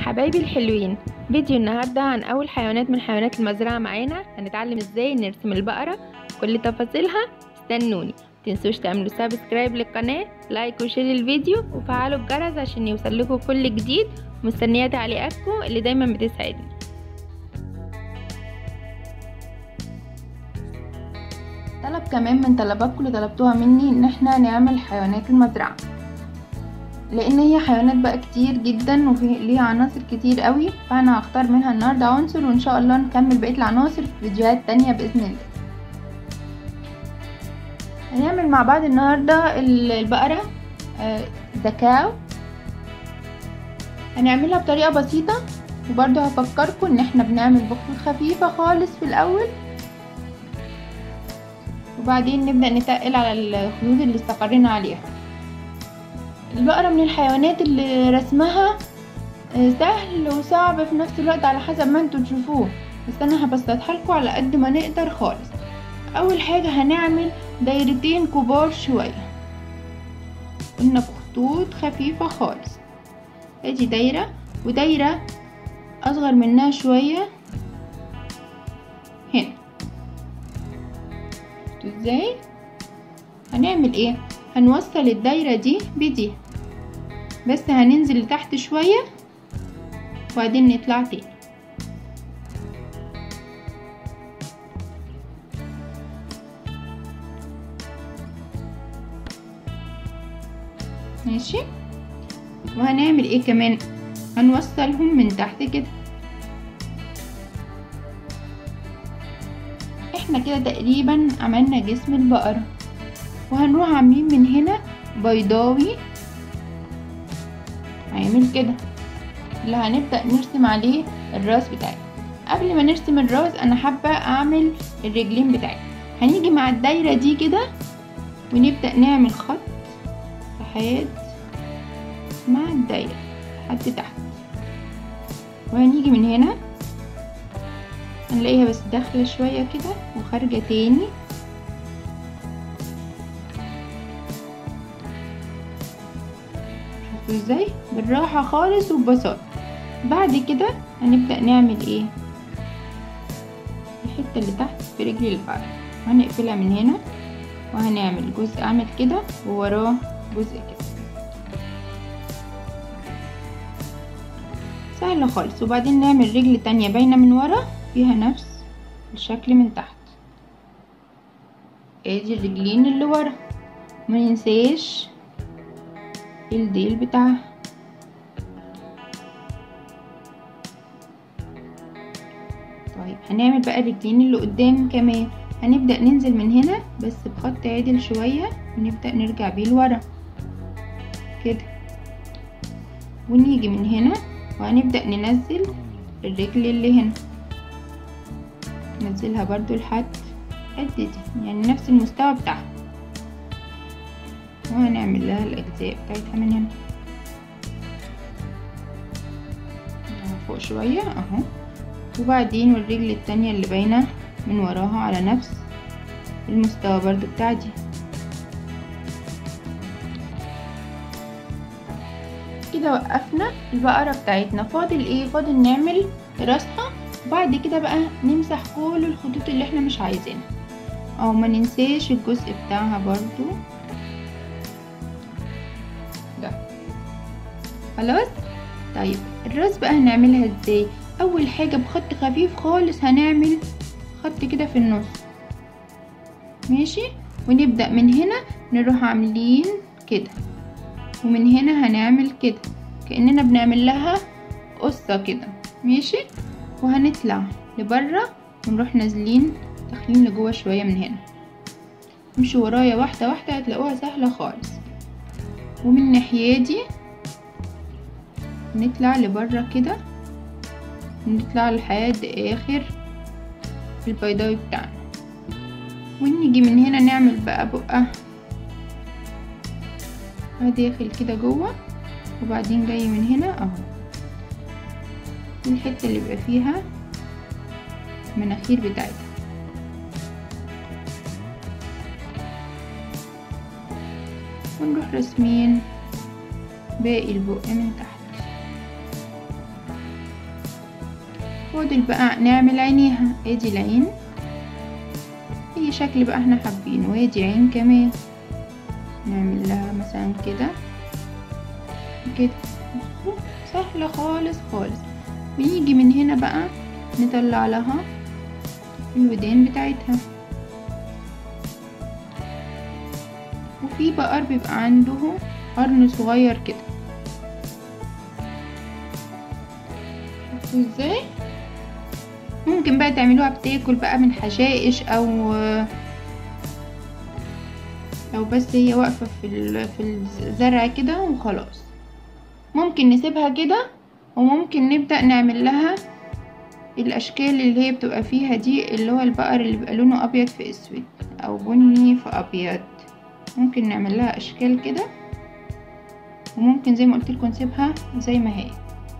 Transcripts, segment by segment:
حبايبي الحلوين فيديو النهاردة عن أول حيوانات من حيوانات المزرعة معانا هنتعلم ازاي نرسم البقرة كل تفاصيلها استنوني متنسوش تعملوا سبسكرايب للقناة لايك وشير الفيديو وفعلوا الجرس عشان يوصلكوا كل جديد مستنية تعليقاتكم اللي دايما بتسعدني طلب كمان من طلباتكم اللي طلبتوها مني ان احنا نعمل حيوانات المزرعة لان هي حيوانات بقى كتير جدا وفي ليها عناصر كتير قوي فانا هختار منها النهارده عنصر وان شاء الله نكمل بقيه العناصر في فيديوهات تانية باذن الله هنعمل مع بعض النهارده البقره زكاو هنعملها بطريقه بسيطه وبرده هفكركم ان احنا بنعمل بخور خفيفه خالص في الاول وبعدين نبدا نتقل على الخيوط اللي استقرينا عليها البقرة من الحيوانات اللي رسمها سهل وصعب في نفس الوقت على حسب ما انتوا تشوفوه بس انا هبسطها لكم على قد ما نقدر خالص اول حاجة هنعمل دايرتين كبار شوية قلنا بخطوط خفيفة خالص ادي دايرة ودايرة اصغر منها شوية هنا ازاي هنعمل ايه هنوصل الدايرة دي بدي بس هننزل لتحت شوية وبعدين نطلع تاني ماشي وهنعمل ايه كمان هنوصلهم من تحت كده احنا كده تقريبا عملنا جسم البقرة وهنروح عاملين من هنا بيضاوي هيعمل كده اللي هنبدأ نرسم عليه الراس بتاعي قبل ما نرسم الراس انا حابة اعمل الرجلين بتاعي هنيجي مع الدايرة دي كده ونبدأ نعمل خط لحد مع الدايرة لحد تحت وهنيجي من هنا هنلاقيها بس داخلة شوية كده وخارجة تاني ازاي بالراحة خالص وببساطة بعد كده هنبدأ نعمل ايه الحتة اللي تحت في رجل البقرة هنقفلها من هنا وهنعمل جزء اعمل كده ووراه جزء كده سهلة خالص وبعدين نعمل رجل تانية باينة من ورا فيها نفس الشكل من تحت ادي الرجلين اللي ورا ما ننساش الديل بتاعها طيب هنعمل بقى الرجلين اللي قدام كمان هنبدأ ننزل من هنا بس بخط عدل شوية ونبدأ نرجع بيه لورا كده ونيجي من هنا وهنبدأ ننزل الرجل اللي هنا ننزلها برضو لحد قد دي يعني نفس المستوى بتاعها وهنعمل لها الأجزاء بتاعتها من هنا فوق شوية اهو وبعدين والرجل التانية اللي باينة من وراها على نفس المستوى برضو بتاع دي كده وقفنا البقرة بتاعتنا فاضل ايه فاضل نعمل راسها وبعد كده بقى نمسح كل الخطوط اللي احنا مش عايزينها او ما ننساش الجزء بتاعها برضو ده خلاص طيب الراس بقى هنعملها ازاي اول حاجة بخط خفيف خالص هنعمل خط كده في النص ماشي ونبدأ من هنا نروح عاملين كده ومن هنا هنعمل كده كأننا بنعمل لها قصة كده ماشي وهنطلع لبره ونروح نازلين داخلين لجوه شوية من هنا امشوا ورايا واحدة واحدة هتلاقوها سهلة خالص ومن الناحية دي نطلع لبره كده نطلع لحد اخر البيضاوي بتاعنا ونيجي من هنا نعمل بقى بقى داخل كده جوه وبعدين جاي من هنا اهو الحتة اللي بيبقى فيها المناخير بتاعتها ونروح رسمين باقي البق من تحت فاضل بقى نعمل عينيها ادي العين اي شكل بقى احنا حابينه وادي عين كمان نعمل لها مثلا كده كده سهلة خالص خالص ونيجي من هنا بقى نطلع لها الودان بتاعتها وفي بقر بيبقى عنده قرن صغير كده ازاي ممكن بقى تعملوها بتاكل بقى من حشائش او او بس هي واقفه في في الزرع كده وخلاص ممكن نسيبها كده وممكن نبدا نعمل لها الاشكال اللي هي بتبقى فيها دي اللي هو البقر اللي بيبقى لونه ابيض في اسود او بني في ابيض ممكن نعمل لها اشكال كده وممكن زي ما قلت لكم نسيبها زي ما هي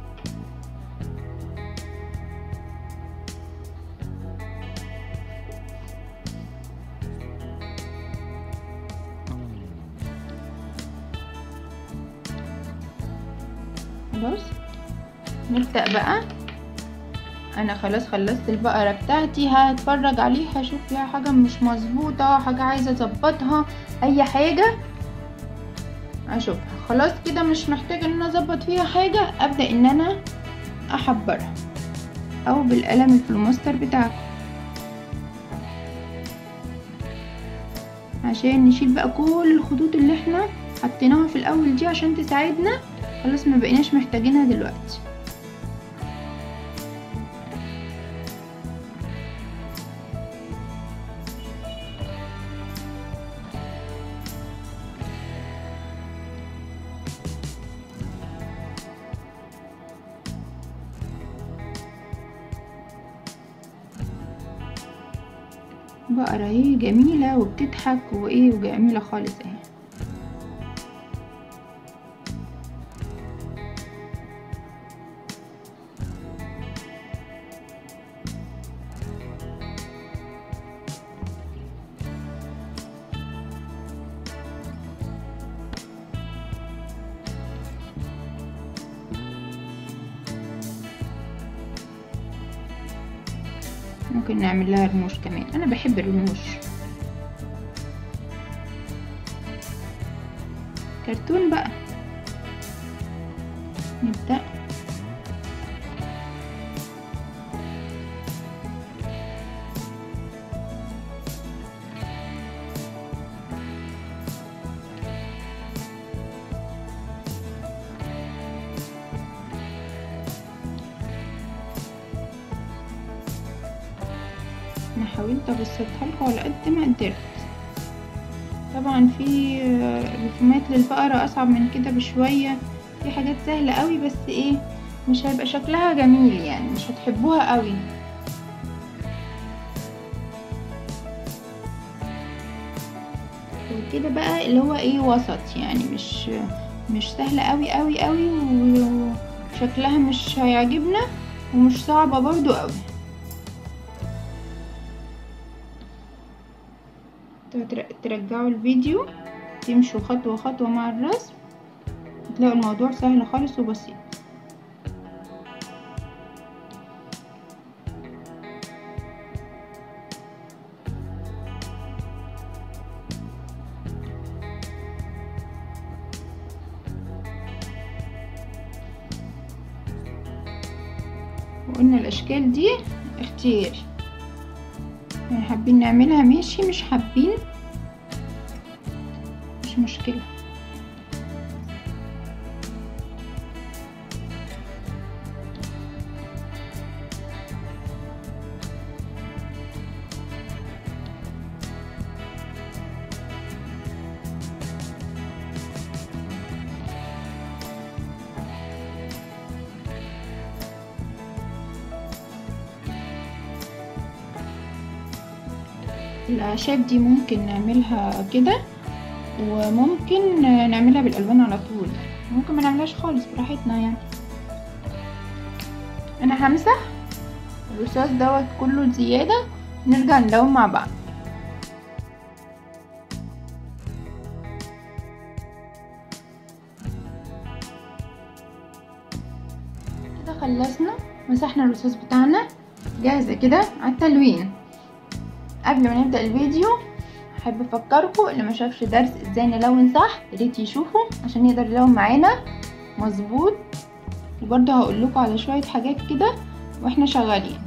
خلاص نبدأ بقى انا خلاص خلصت البقرة بتاعتي هتفرج عليها اشوف فيها حاجة مش مظبوطة حاجة عايزة اظبطها اي حاجة اشوفها خلاص كده مش محتاجة ان انا اظبط فيها حاجة ابدأ ان انا احبرها او بالقلم الفلوماستر بتاعكم عشان نشيل بقى كل الخطوط اللي احنا حطيناها في الاول دي عشان تساعدنا خلاص ما بقيناش محتاجينها دلوقتي بقرة اهي جميلة وبتضحك وايه وجميلة خالص اهي ممكن نعمل لها رموش كمان انا بحب الرموش كرتون بقى نبدأ انا حاولت ابسطها لكم على قد ما قدرت طبعا في رسومات للبقرة اصعب من كده بشوية في حاجات سهلة قوي بس ايه مش هيبقى شكلها جميل يعني مش هتحبوها قوي وكده بقى اللي هو ايه وسط يعني مش مش سهلة قوي قوي قوي وشكلها مش هيعجبنا ومش صعبة برضو قوي ترجعوا الفيديو تمشوا خطوة خطوة مع الرسم هتلاقوا الموضوع سهل خالص وبسيط وقلنا الاشكال دي اختياري يعني حابين نعملها ماشي مش حابين مش مشكلة الأعشاب دي ممكن نعملها كده وممكن نعملها بالألوان على طول ممكن ما نعملهاش خالص براحتنا يعني أنا همسح الرصاص دوت كله زيادة نرجع نلون مع بعض كده خلصنا مسحنا الرصاص بتاعنا جاهزة كده على التلوين قبل ما نبدأ الفيديو احب افكركم اللي ما شافش درس ازاي نلون صح ياريت يشوفه عشان يقدر يلون معانا مظبوط وبرضه هقول لكم على شويه حاجات كده واحنا شغالين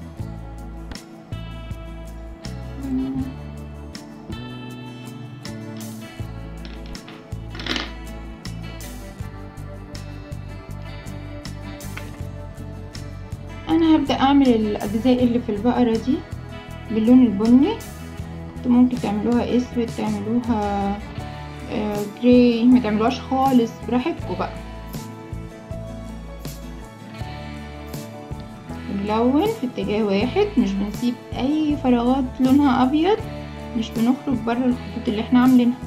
انا هبدا اعمل الاجزاء اللي في البقره دي باللون البني ممكن تعملوها اسود تعملوها آه جراي ما تعملوهاش خالص براحتكم بقى بنلون في اتجاه واحد مش بنسيب اي فراغات لونها ابيض مش بنخرج بره الخطوط اللي احنا عاملينها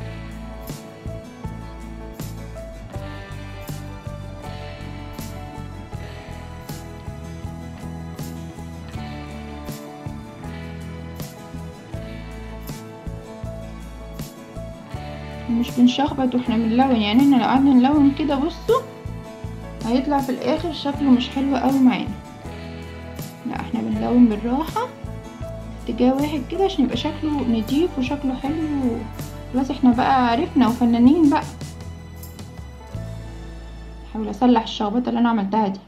مش بنشخبط واحنا بنلون يعني احنا لو قعدنا نلون كده بصوا هيطلع في الاخر شكله مش حلو قوي معانا لا احنا بنلون بالراحة اتجاه واحد كده عشان يبقى شكله نضيف وشكله حلو خلاص احنا بقى عرفنا وفنانين بقى احاول اصلح الشخبطة اللي انا عملتها دي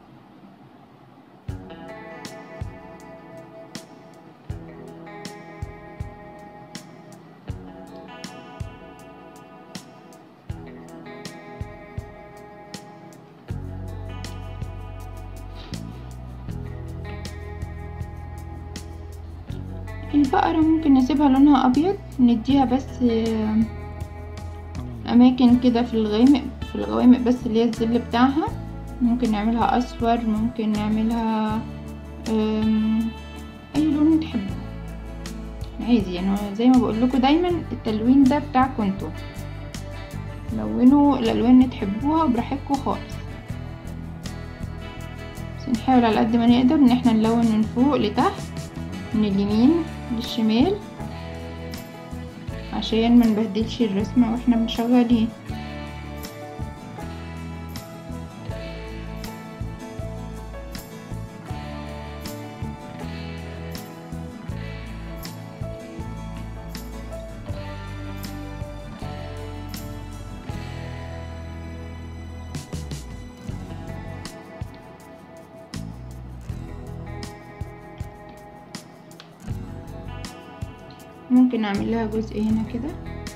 البقرة ممكن نسيبها لونها أبيض نديها بس أماكن كده في الغامق في الغوامق بس اللي هي الظل بتاعها ممكن نعملها أصفر ممكن نعملها أي لون تحبه عادي يعني زي ما بقول لكم دايما التلوين ده بتاعكم انتوا لونوا الألوان اللي تحبوها براحتكم خالص بس نحاول على قد ما نقدر ان احنا نلون من فوق لتحت من اليمين للشمال عشان ما نبهدلش الرسمة واحنا مشغلين ممكن اعمل لها جزء هنا كده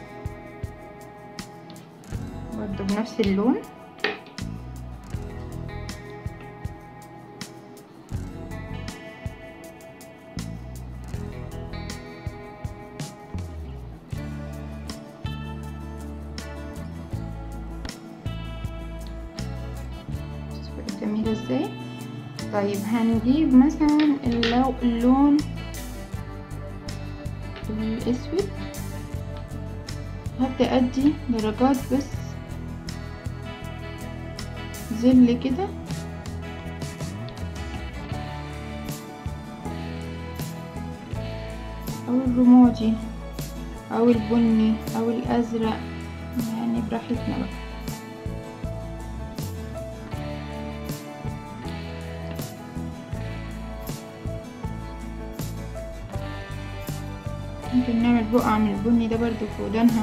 برضو بنفس اللون جميلة ازاي طيب هنجيب مثلا اللون الاسود هبدأ ادي درجات بس ظل كده او الرمادي او البني او الازرق يعني براحتنا بقى ممكن نعمل بقعة من البني ده برضو في ودانها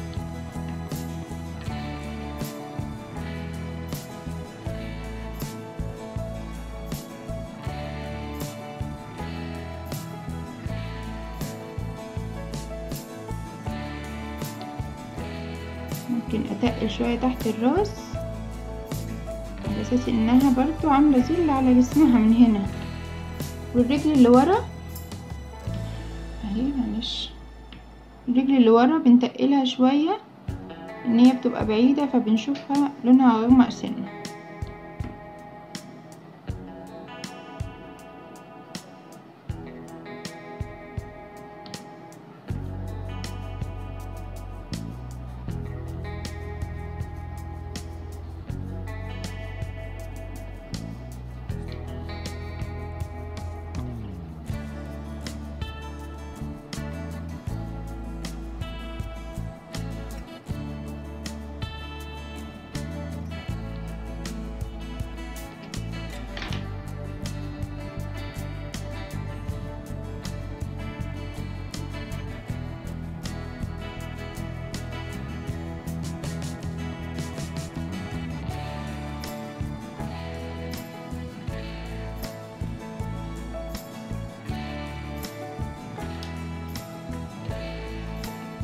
ممكن اتقل شوية تحت الراس على اساس انها برضو عاملة ظل على جسمها من هنا والرجل اللي ورا اهي معلش الرجل اللي ورا بنتقلها شوية ان هي بتبقى بعيدة فبنشوفها لونها غامق سنة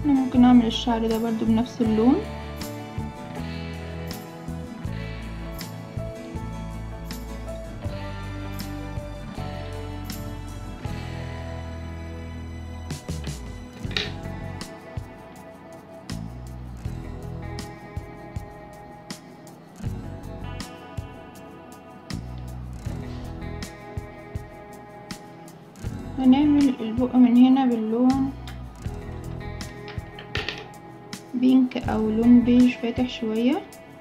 انا ممكن اعمل الشعر ده برضو بنفس اللون هنعمل البق من هنا باللون بينك او لون بيج فاتح شوية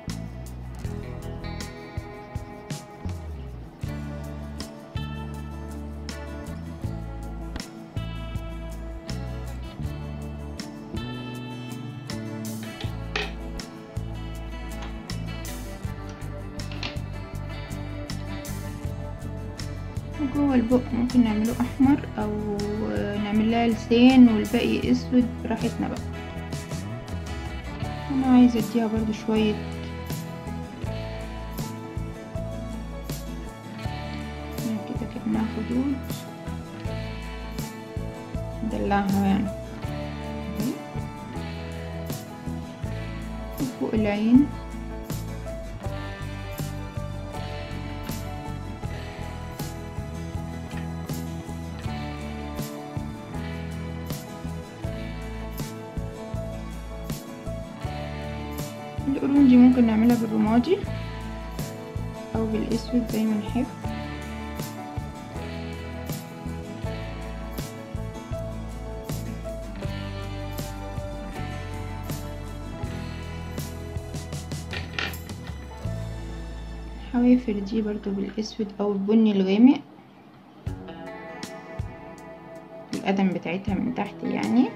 جوه البق ممكن نعمله احمر او نعمل لها لسان والباقي اسود براحتنا بقى انا عايزه اديها برضو شويه كده كده خدود ندلعها يعني وفوق العين القرون دي ممكن نعملها بالرمادي او بالاسود زي ما نحب حوافر دي برضو بالاسود او البني الغامق القدم بتاعتها من تحت يعني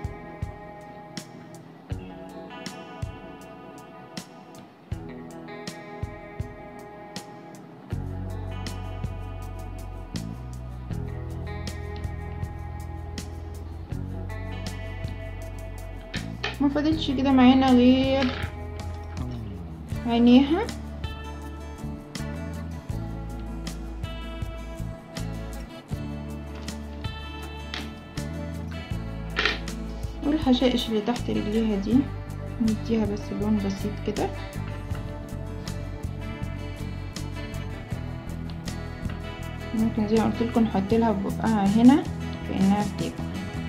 ما فاضلش كده معانا غير عينيها والحشائش اللي تحت رجليها دي نديها بس لون بسيط كده ممكن زي ما قلت لكم نحط لها بقها هنا كانها بتاكل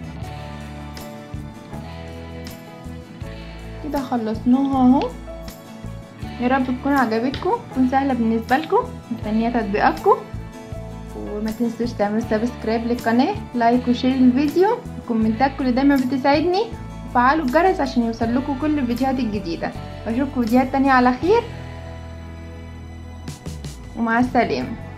كده خلصناها اهو يا رب تكون عجبتكم تكون سهله بالنسبه لكم مستنيه تطبيقاتكم وما تنسوش تعملوا سبسكرايب للقناه لايك وشير الفيديو الكومنتات اللي دايما بتساعدني وفعلوا الجرس عشان يوصل لكم كل الفيديوهات الجديده واشوفكم فيديوهات تانية على خير ومع السلامه